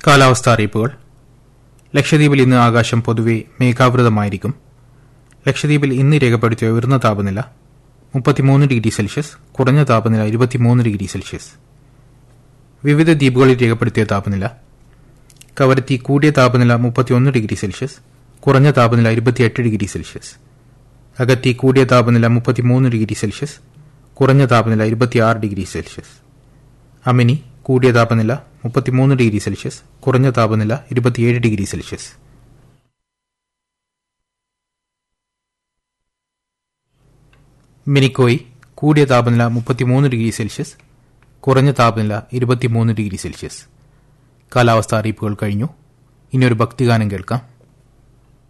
കാലാവസ്ഥാ അറിയിപ്പുകൾ ലക്ഷദ്വീപിൽ ഇന്ന് ആകാശം പൊതുവെ മേഘാവൃതമായിരിക്കും ലക്ഷദ്വീപിൽ ഇന്ന് രേഖപ്പെടുത്തിയ ഉയർന്ന താപനില മുപ്പത്തിമൂന്ന് ഡിഗ്രി സെൽഷ്യസ് കുറഞ്ഞ താപനില ഇരുപത്തിമൂന്ന് ഡിഗ്രി സെൽഷ്യസ് വിവിധ ദ്വീപുകളിൽ രേഖപ്പെടുത്തിയ താപനില കവരത്തി കൂടിയ താപനില മുപ്പത്തിയൊന്ന് ഡിഗ്രി സെൽഷ്യസ് കുറഞ്ഞ താപനില ഇരുപത്തിയെട്ട് ഡിഗ്രി സെൽഷ്യസ് അഗത്തി കൂടിയ താപനില മുപ്പത്തിമൂന്ന് ഡിഗ്രി സെൽഷ്യസ് കുറഞ്ഞ താപനില ഇരുപത്തിയാറ് ഡിഗ്രി സെൽഷ്യസ് അമിനി കൂടിയ താപനില മുപ്പത്തിമൂന്ന് ഡിഗ്രി സെൽഷ്യസ് കുറഞ്ഞ താപനില ഇരുപത്തിയേഴ് ഡിഗ്രി സെൽഷ്യസ് മിനിക്കോയി കൂടിയ താപനില മുപ്പത്തിമൂന്ന് ഡിഗ്രി സെൽഷ്യസ് കുറഞ്ഞ താപനില ഇരുപത്തിമൂന്ന് ഡിഗ്രി സെൽഷ്യസ് കാലാവസ്ഥാ അറിയിപ്പുകൾ കഴിഞ്ഞു ഇനി ഒരു ഭക്തിഗാനം കേൾക്കാം